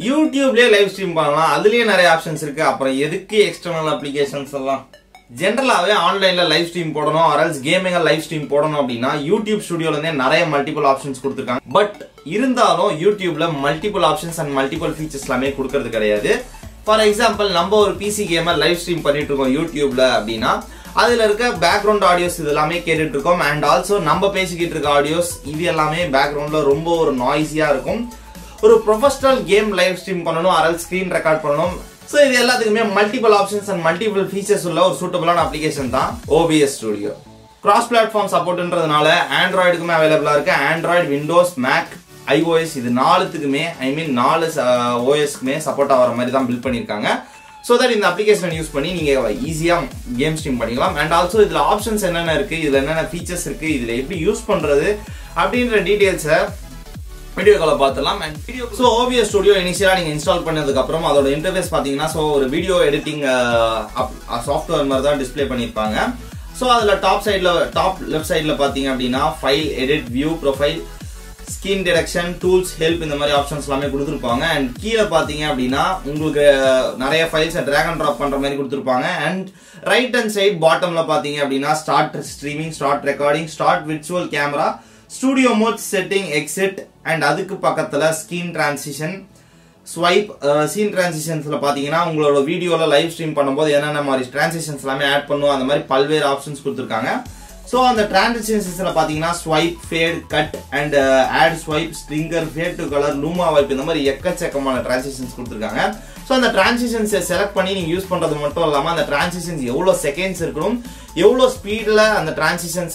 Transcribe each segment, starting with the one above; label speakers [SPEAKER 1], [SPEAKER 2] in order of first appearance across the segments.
[SPEAKER 1] யூடியூப்லயே live stream பண்ணலாம் அதுலயே நிறைய ஆப்ஷன்ஸ் இருக்கு அப்புறம் எதுக்கு எக்ஸ்டர்னல் அப்ளிகேஷன்ஸ் எல்லாம் ஜென்ரலாகவே ஆன்லைன்ல லைவ் ஸ்ட்ரீம் போடணும் அரல்ஸ் கேமிங்க லைவ் ஸ்ட்ரீம் போடணும் அப்படின்னா யூடியூப் ஸ்டுடியோல இருந்தே நிறைய மல்டிபிள் ஆப்ஷன்ஸ் கொடுத்துருக்காங்க பட் இருந்தாலும் யூடியூப்ல multiple options and multiple features எல்லாமே கொடுக்கறது கிடையாது ஃபார் எக்ஸாம்பிள் நம்ம ஒரு பிசி கேமை லைவ் ஸ்ட்ரீம் பண்ணிட்டு இருக்கோம் யூடியூப்ல அப்படின்னா அதுல இருக்க பேக்ரவுண்ட் ஆடியோஸ் இது எல்லாமே கேட்டுட்டு இருக்கோம் அண்ட் ஆல்சோ நம்ம பேசிக்கிட்டு இருக்க ஆடியோஸ் இது எல்லாமே பேக்ரவுண்ட்ல ரொம்ப ஒரு நாய்ஸியா இருக்கும் ஒரு ப்ரொஃபஷனல் கேம் லைவ் ஸ்ட்ரீம் பண்ணணும் அரல் ஸ்கிரீன் ரெக்கார்ட் பண்ணணும் ஸோ இது எல்லாத்துக்குமே multiple options and multiple features உள்ள ஒரு சூட்டபிளான அப்ளிகேஷன் தான் ஓபிஎஸ் ஸ்டுடியோ கிராஸ் பிளாட்ஃபார்ம் சப்போர்ட்ன்றதுனால ஆண்ட்ராய்டுக்குமே அவைலபிளா இருக்கு ஆண்ட்ராய்டு விண்டோஸ் மேக் ஐஓஎஸ் இது நாலுத்துக்குமே ஐ மீன் நாலு ஓஎஸ்க்குமே சப்போர்ட் ஆகிற மாதிரி தான் பில்ட் பண்ணியிருக்காங்க ஸோ தட் இந்த அப்ளிகேஷன் யூஸ் பண்ணி நீங்கள் ஈஸியாக கேம் ஸ்ட்ரீம் பண்ணிக்கலாம் அண்ட் ஆல்சோ இதில் ஆப்ஷன்ஸ் என்னென்ன இருக்குது இதில் என்னென்ன ஃபீச்சர்ஸ் இருக்குது இதில் எப்படி யூஸ் பண்ணுறது அப்படின்ற டீட்டெயில்ஸை வீடியோ காலை பார்த்துலாம் and video so OBS studio இனிஷியலாக நீங்கள் இன்ஸ்டால் பண்ணதுக்கு அப்புறம் அதோட இன்டர்ஃபேஸ் பார்த்தீங்கன்னா ஸோ ஒரு வீடியோ எடிட்டிங் சாஃப்ட்வேர் மாதிரி தான் டிஸ்ப்ளே பண்ணியிருப்பாங்க ஸோ அதில் டாப் சைடில் டாப் லெஃப்ட் சைடில் பார்த்தீங்க அப்படின்னா file edit view profile scene collection tools help இந்த மாதிரி ஆப்ஷன்ஸ் எல்லாமே கொடுத்துருப்பாங்க அண்ட் கீழே பார்த்தீங்க அப்படின்னா உங்களுக்கு நிறைய ஃபைல்ஸை ட்ராக் அண்ட் ட்ராப் பண்ணுற மாதிரி கொடுத்துருப்பாங்க அண்ட் ரைட் அண்ட் சைட் பாட்டமில் பார்த்தீங்க அப்படின்னா start streaming start recording start virtual camera studio mode setting exit and அதுக்கு பக்கத்தில் ஸ்கின் டிரான்சிஷன் ஸ்வைப் சீன் டிரான்சிஷன்ஸ்ல பாத்தீங்கன்னா உங்களோட வீடியோல லைவ் ஸ்ட்ரீம் பண்ணும்போது என்னென்ன மாதிரி டிரான்சிஷன்ஸ் எல்லாமே ஆட் பண்ணுவோம் அந்த மாதிரி பல்வேறு ஆப்ஷன்ஸ் கொடுத்துருக்காங்க ஸோ அந்த டிரான்சிஷன்ஸ்ல பாத்தீங்கன்னா swipe fade cut and add swipe stinger fade to colour luma wipe இந்த மாதிரி எக்கச்சக்கமான டிரான்சிஷன்ஸ் கொடுத்துருக்காங்க ஸோ அந்த டிரான்சிஷன்ஸை செலக்ட் பண்ணி நீங்க யூஸ் பண்றது மட்டும் இல்லாம அந்த டிரான்சிஷன்ஸ் எவ்வளோ செகண்ட்ஸ் இருக்கணும் எவ்வளோ ஸ்பீட்ல அந்த டிரான்சிஷன்ஸ்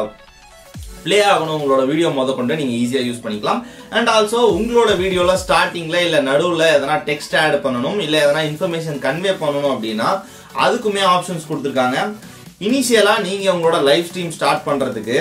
[SPEAKER 1] ப்ளே ஆகணும் உங்களோட வீடியோ முத கொண்டு நீங்க ஈஸியா யூஸ் பண்ணிக்கலாம் அண்ட் ஆல்சோ உங்களோட வீடியோல ஸ்டார்டிங்ல இல்ல நடுவுல எதனா டெக்ஸ்ட் ஆட் பண்ணணும் இல்ல எதனா இன்ஃபர்மேஷன் கன்வே பண்ணணும் அப்படின்னா அதுக்குமே ஆப்ஷன்ஸ் கொடுத்துருக்காங்க இனிஷியலா நீங்க உங்களோட லைவ் ஸ்ட்ரீம் ஸ்டார்ட் பண்றதுக்கு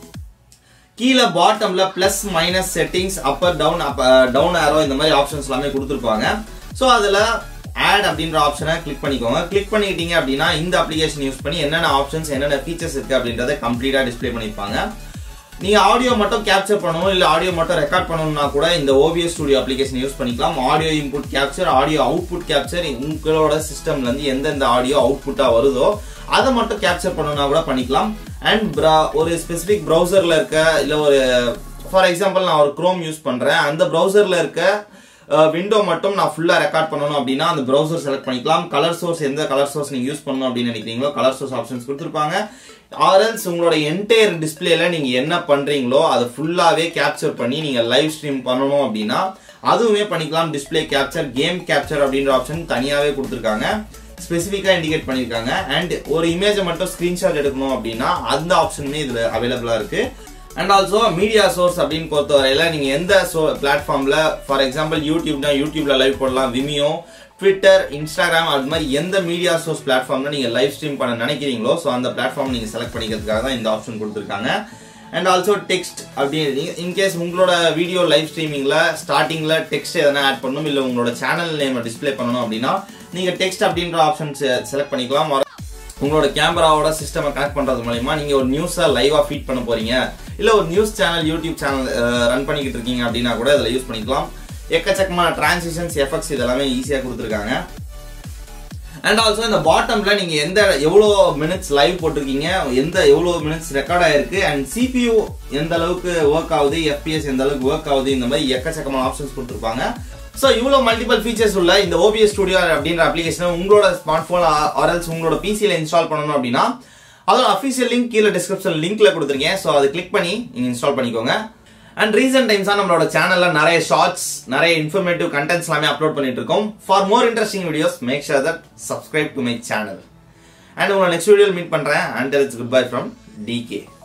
[SPEAKER 1] கீழே பாட்டம்ல plus minus settings upper down up down arrow இந்த மாதிரி ஆப்ஷன்ஸ் எல்லாமே கொடுத்துருப்பாங்க ஸோ அதுல ஆட் அப்படின்ற ஆப்ஷனை கிளிக் பண்ணிக்கோங்க கிளிக் பண்ணிக்கிட்டீங்க அப்படின்னா இந்த அப்ளிகேஷன் யூஸ் பண்ணி என்னென்ன ஆப்ஷன்ஸ் என்னென்ன ஃபீச்சர்ஸ் இருக்கு அப்படின்றத கம்ப்ளீட்டா டிஸ்ப்ளே பண்ணிருப்பாங்க நீங்க ஆடியோ மட்டும் கேப்சர் பண்ணணும் இல்ல ஆடியோ மட்டும் ரெக்கார்ட் பண்ணணும்னா கூட இந்த ஓபிஎஸ் ஸ்டுடியோ அப்ளிகேஷன் யூஸ் பண்ணிக்கலாம் audio input capture audio output capture உங்களோட சிஸ்டம்ல இருந்து எந்தெந்த ஆடியோ அவுட்புட்டா வருதோ அதை மட்டும் கேப்சர் பண்ணணும்னா கூட பண்ணிக்கலாம் அண்ட் ஒரு ஸ்பெசிபிக் ப்ரௌசர்ல இருக்க இல்ல ஒரு ஃபார் எக்ஸாம்பிள் நான் ஒரு குரோம் யூஸ் பண்றேன் அந்த ப்ரௌசர்ல இருக்க விண்டோ மட்டும் நான் ஃபுல்லா ரெக்கார்ட் பண்ணணும் அப்படின்னா அந்த ப்ரௌசர் செலக்ட் பண்ணிக்கலாம் கலர் சோர்ஸ் எந்த கலர் சோர்ஸ் நீங்க யூஸ் பண்ணணும் அப்படின்னு நினைக்கிறீங்களோ கலர் சோர்ஸ் ஆப்ஷன்ஸ் கொடுத்துருப்பாங்க ஆர்எல்ஸ் உங்களோட என்டையர் டிஸ்பிளேல நீங்க என்ன பண்றீங்களோ அதை ஃபுல்லாவே கேப்சர் பண்ணி நீங்க லைவ் ஸ்ட்ரீம் பண்ணணும் அப்படின்னா அதுவுமே பண்ணிக்கலாம் டிஸ்பிளே கேப்சர் கேம் கேப்சர் அப்படின்ற ஆப்ஷன் தனியாவே கொடுத்துருக்காங்க ஸ்பெசிஃபிக்கா இண்டிகேட் பண்ணிருக்காங்க அண்ட் ஒரு இமேஜை மட்டும் ஸ்கிரீன்ஷாட் எடுக்கணும் அப்படின்னா அந்த ஆப்ஷனுமே இதுல அவைலபிளா இருக்கு அண்ட் ஆல்சோ மீடியா சோர்ஸ் அப்படின்னு பொறுத்தவரையில நீங்க எந்த பிளாட்ஃபார்ம்ல ஃபார் எக்ஸாம்பிள் யூடியூப்னா யூடியூப்ல லைவ் போடலாம் விமியோ ட்விட்டர் இன்ஸ்டாகிராம் அது மாதிரி எந்த மீடியா சோர்ஸ் பிளாட்ஃபார்ம்ல நீங்க லைவ் ஸ்ட்ரீம் பண்ண நினைக்கிறீங்களோ ஸோ அந்த பிளாட்ஃபார்ம் நீங்க செலக்ட் பண்ணிக்கிறதுக்காக தான் இந்த ஆப்ஷன் கொடுத்துருக்காங்க அண்ட் ஆல்சோ டெக்ஸ்ட் அப்படின்னு இன்கேஸ் உங்களோட வீடியோ லைவ் ஸ்ட்ரீமிங்ல ஸ்டார்டிங்ல டெக்ஸ்ட் எதனா ஆட் பண்ணணும் இல்ல உங்களோட சேனல் நேம் டிஸ்பிளே பண்ணணும் அப்படின்னா நீங்க டெக்ஸ்ட் அப்படின்ற ஆப்ஷன் செலக்ட் பண்ணிக்கலாம் உங்களோட கேமராவோட சிஸ்டமை கனெக்ட் பண்றது மூலயமா நீங்க ஒரு நியூஸை லைவா ஃபீட் பண்ண போறீங்க இல்ல ஒரு news channel YouTube channel run பண்ணிக்கிட்டு இருக்கீங்க அப்படின்னா கூட இதில் யூஸ் பண்ணிக்கலாம் எக்கச்சக்கமான டிரான்சிஷன்ஸ் எஃபெக்ட்ஸ் இதெல்லாமே ஈஸியா கொடுத்துருக்காங்க அண்ட் ஆல்சோ இந்த பாட்டம்ல நீங்க எந்த எவ்வளோ மினிட்ஸ் லைவ் போட்டிருக்கீங்க எந்த எவ்வளோ மினிட்ஸ் ரெக்கார்ட் ஆயிருக்கு அண்ட் சிபியூ எந்த அளவுக்கு ஒர்க் ஆகுது எஃபிஎஸ் எந்த அளவுக்கு ஒர்க் ஆகுது இந்த மாதிரி எக்கச்சக்கமான ஆப்ஷன்ஸ் கொடுத்துருப்பாங்க ஸோ இவ்வளோ மல்டிபிள் ஃபீச்சர்ஸ் உள்ள இந்த ஓபிஎஸ் ஸ்டுடியோ அப்படின்ற அப்ளிகேஷனை உங்களோட ஸ்மார்ட் ஃபோன் ஆர்எல்ஸ் உங்களோட பிசியில் இன்ஸ்டால் பண்ணணும் அப்படின்னா அதோட அஃபீஷியல் லிங்க் கீழே டிஸ்கிரிப்ஷன் லிங்க்ல கொடுத்துருக்கேன் ஸோ அதை கிளிக் பண்ணி நீங்க இன்ஸ்டால் பண்ணிக்கோங்க அண்ட் ரீசெண்ட் டைம்ஸா நம்மளோட சேனல்ல நிறைய ஷார்ட்ஸ் நிறைய இன்ஃபர்மேட்டிவ் கண்டென்ட்ஸ் எல்லாமே அப்லோட் பண்ணிட்டு இருக்கோம் for more interesting videos make sure that subscribe to my channel and உங்களை நெக்ஸ்ட் வீடியோவில் மீட் பண்றேன் and it's good bye from decay